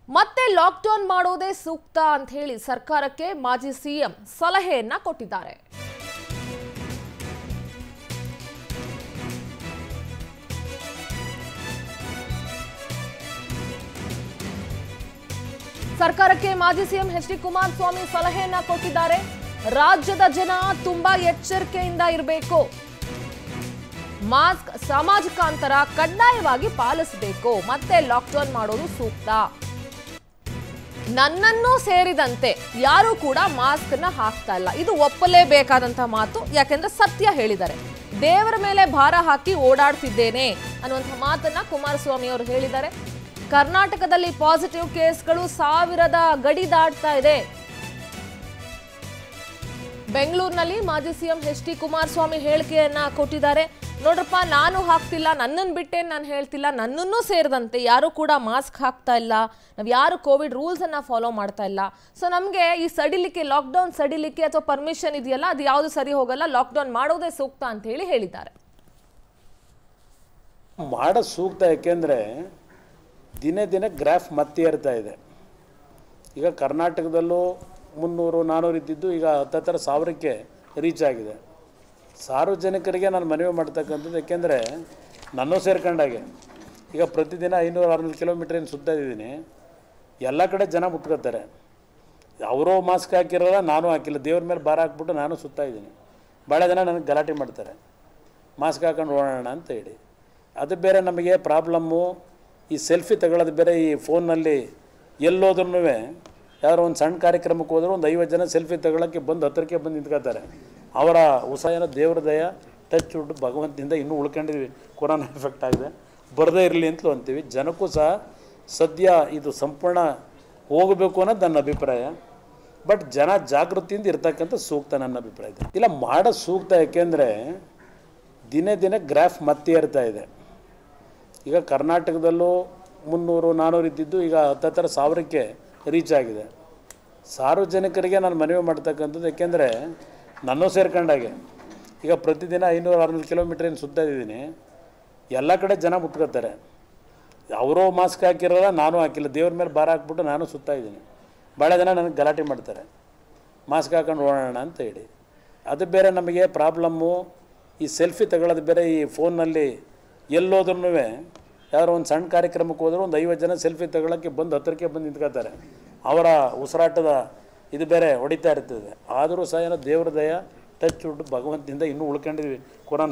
ಮತ್ತೆ ಲಾಕ್ಡೌನ್ ಮಾಡೋದೇ ಸೂಕ್ತ ಅಂತ ಹೇಳಿ ಸರ್ಕಾರಕ್ಕೆ ಮಾಜಿ ಸಿಎಂ ಸಲಹೆಯನ್ನ ಕೊಟ್ಟಿದ್ದಾರೆ ಸರ್ಕಾರಕ್ಕೆ ಮಾಜಿ ಸಿಎಂ ಎಚ್ ಡಿ ಕುಮಾರಸ್ವಾಮಿ ಸಲಹೆಯನ್ನ ಕೊಟ್ಟಿದ್ದಾರೆ ರಾಜ್ಯದ ಜನ ತುಂಬಾ ಎಚ್ಚರಿಕೆಯಿಂದ ಇರಬೇಕು ಮಾಸ್ಕ್ ಸಾಮಾಜಿಕ ಅಂತರ ಕಡ್ಡಾಯವಾಗಿ ಪಾಲಿಸಬೇಕು ಮತ್ತೆ ಲಾಕ್ಡೌನ್ ಮಾಡೋದು ಸೂಕ್ತ ನನ್ನನ್ನು ಸೇರಿದಂತೆ ಯಾರು ಕೂಡ ಮಾಸ್ಕ್ ನ ಹಾಕ್ತಾ ಇಲ್ಲ ಇದು ಒಪ್ಪಲೇಬೇಕಾದಂತ ಮಾತು ಯಾಕೆಂದ್ರೆ ಸತ್ಯ ಹೇಳಿದ್ದಾರೆ ದೇವರ ಮೇಲೆ ಭಾರ ಹಾಕಿ ಓಡಾಡ್ತಿದ್ದೇನೆ ಅನ್ನುವಂಥ ಮಾತನ್ನ ಕುಮಾರಸ್ವಾಮಿ ಅವರು ಹೇಳಿದ್ದಾರೆ ಕರ್ನಾಟಕದಲ್ಲಿ ಪಾಸಿಟಿವ್ ಕೇಸ್ಗಳು ಸಾವಿರದ ಗಡಿ ದಾಟ್ತಾ ಇದೆ ಬೆಂಗಳೂರಿನಲ್ಲಿ ಮಾಜಿ ಸಿಎಂ ಎಚ್ ಡಿ ಕುಮಾರಸ್ವಾಮಿ ಹೇಳಿಕೆಯನ್ನ ಕೊಟ್ಟಿದ್ದಾರೆ ನೋಡ್ರಪ್ಪ ನಾನು ಹಾಕ್ತಿಲ್ಲ ನನ್ನನ್ನು ಬಿಟ್ಟೆ ನಾನು ಹೇಳ್ತಿಲ್ಲ ನನ್ನನ್ನು ಸೇರಿದಂತೆ ಯಾರು ಕೂಡ ಮಾಸ್ಕ್ ಹಾಕ್ತಾ ಇಲ್ಲ ನಾವು ಯಾರು ಕೋವಿಡ್ ರೂಲ್ಸ್ ಅನ್ನ ಫಾಲೋ ಮಾಡ್ತಾ ಇಲ್ಲ ಸೊ ನಮಗೆ ಈ ಸಡಿಲಿಕ್ಕೆ ಲಾಕ್ಡೌನ್ ಸಡಿಲಿಕ್ಕೆ ಅಥವಾ ಪರ್ಮಿಷನ್ ಇದೆಯಲ್ಲ ಅದು ಯಾವುದು ಸರಿ ಹೋಗಲ್ಲ ಲಾಕ್ಡೌನ್ ಮಾಡೋದೇ ಸೂಕ್ತ ಅಂತ ಹೇಳಿ ಹೇಳಿದ್ದಾರೆ ಮಾಡೋದು ಸೂಕ್ತ ಯಾಕೆಂದರೆ ದಿನೇ ದಿನೇ ಗ್ರಾಫ್ ಮತ್ತೆ ಏರ್ತಾ ಇದೆ ಈಗ ಕರ್ನಾಟಕದಲ್ಲೂ ಮುನ್ನೂರು ನಾನ್ನೂರು ಇದ್ದಿದ್ದು ಈಗ ಹತ್ತತ್ತರ ಸಾವಿರಕ್ಕೆ ರೀಚ್ ಆಗಿದೆ ಸಾರ್ವಜನಿಕರಿಗೆ ನಾನು ಮನವಿ ಮಾಡ್ತಕ್ಕಂಥದ್ದು ಯಾಕೆಂದರೆ ನನ್ನೂ ಸೇರ್ಕೊಂಡಾಗೆ ಈಗ ಪ್ರತಿದಿನ ಐನೂರು ಆರುನೂರು ಕಿಲೋಮೀಟ್ರ್ ಏನು ಸುತ್ತಾ ಇದ್ದೀನಿ ಎಲ್ಲ ಕಡೆ ಜನ ಮುಟ್ಕೋತಾರೆ ಅವರೂ ಮಾಸ್ಕ್ ಹಾಕಿರೋಲ್ಲ ನಾನು ಹಾಕಿಲ್ಲ ದೇವ್ರ ಮೇಲೆ ಭಾರ ಹಾಕ್ಬಿಟ್ಟು ನಾನು ಸುತ್ತಾ ಇದ್ದೀನಿ ಭಾಳ ಜನ ನನಗೆ ಗಲಾಟೆ ಮಾಡ್ತಾರೆ ಮಾಸ್ಕ್ ಹಾಕೊಂಡು ಓಡೋಣ ಅಂತ ಹೇಳಿ ಅದು ಬೇರೆ ನಮಗೆ ಪ್ರಾಬ್ಲಮ್ಮು ಈ ಸೆಲ್ಫಿ ತಗೊಳ್ಳೋದು ಬೇರೆ ಈ ಫೋನ್ನಲ್ಲಿ ಎಲ್ಲೋದ್ರೂ ಯಾರೋ ಒಂದು ಸಣ್ಣ ಕಾರ್ಯಕ್ರಮಕ್ಕೆ ಹೋದ್ರೆ ಒಂದು ಐವತ್ತು ಜನ ಸೆಲ್ಫಿ ತಗೊಳ್ಳೋಕ್ಕೆ ಬಂದು ಹತ್ತಿರಕ್ಕೆ ಬಂದು ನಿಂತ್ಕೋತಾರೆ ಅವರ ಉಸಾಯನ ದೇವ್ರ ದಯ ಟಚ್ ಉಡ್ ಭಗವಂತದಿಂದ ಇನ್ನೂ ಉಳ್ಕೊಂಡಿದ್ವಿ ಕೊರೋನಾ ಎಫೆಕ್ಟ್ ಆಗಿದೆ ಬರದೇ ಇರಲಿ ಅಂತಲೂ ಅಂತೀವಿ ಜನಕ್ಕೂ ಸಹ ಸದ್ಯ ಇದು ಸಂಪೂರ್ಣ ಹೋಗಬೇಕು ಅನ್ನೋದು ನನ್ನ ಅಭಿಪ್ರಾಯ ಬಟ್ ಜನ ಜಾಗೃತಿಯಿಂದ ಇರ್ತಕ್ಕಂಥ ಸೂಕ್ತ ನನ್ನ ಅಭಿಪ್ರಾಯ ಇದೆ ಇಲ್ಲ ಮಾಡೋದು ಸೂಕ್ತ ಯಾಕೆಂದರೆ ದಿನೇ ದಿನೇ ಗ್ರಾಫ್ ಮತ್ತೆ ಏರ್ತಾ ಇದೆ ಈಗ ಕರ್ನಾಟಕದಲ್ಲೂ ಮುನ್ನೂರು ನಾನ್ನೂರು ಇದ್ದಿದ್ದು ಈಗ ಹತ್ತತ್ತರ ಸಾವಿರಕ್ಕೆ ರೀಚ್ ಆಗಿದೆ ಸಾರ್ವಜನಿಕರಿಗೆ ನಾನು ಮನವಿ ಮಾಡ್ತಕ್ಕಂಥದ್ದು ಯಾಕೆಂದರೆ ನನ್ನೂ ಸೇರ್ಕೊಂಡಾಗೆ ಈಗ ಪ್ರತಿದಿನ ಐನೂರು ಆರುನೂರು ಕಿಲೋಮೀಟ್ರ್ ಏನು ಸುತ್ತಾ ಇದ್ದೀನಿ ಎಲ್ಲ ಕಡೆ ಜನ ಮುಟ್ಕೋತಾರೆ ಅವರೂ ಮಾಸ್ಕ್ ಹಾಕಿರೋಲ್ಲ ನಾನು ಹಾಕಿಲ್ಲ ದೇವ್ರ ಮೇಲೆ ಭಾರ ಹಾಕ್ಬಿಟ್ಟು ನಾನು ಸುತ್ತಾ ಇದ್ದೀನಿ ಭಾಳ ಜನ ನನಗೆ ಗಲಾಟೆ ಮಾಡ್ತಾರೆ ಮಾಸ್ಕ್ ಹಾಕೊಂಡು ಓಡೋಣ ಅಂತ ಹೇಳಿ ಅದು ಬೇರೆ ನಮಗೆ ಪ್ರಾಬ್ಲಮ್ಮು ಈ ಸೆಲ್ಫಿ ತಗೊಳ್ಳೋದು ಬೇರೆ ಈ ಫೋನ್ನಲ್ಲಿ ಎಲ್ಲೋದ್ರೂ ಯಾರೋ ಒಂದು ಸಣ್ಣ ಕಾರ್ಯಕ್ರಮಕ್ಕೆ ಹೋದ್ರೆ ಒಂದು ಐವತ್ತು ಜನ ಸೆಲ್ಫಿ ತಗೊಳ್ಳೋಕ್ಕೆ ಬಂದು ಹತ್ತಿರಕ್ಕೆ ಬಂದು ನಿಂತ್ಕೋತಾರೆ ಅವರ ಉಸಿರಾಟದ ಇದು ಬೇರೆ ಹೊಡಿತಾ ಇರ್ತದೆ ಆದರೂ ಸಹ ಏನೋ ದೇವ್ರ ದಯ ಟಚ್ ಉಡ್ ಭಗವಂತದಿಂದ ಇನ್ನೂ ಉಳ್ಕೊಂಡಿದ್ವಿ ಕೊರೋನಾ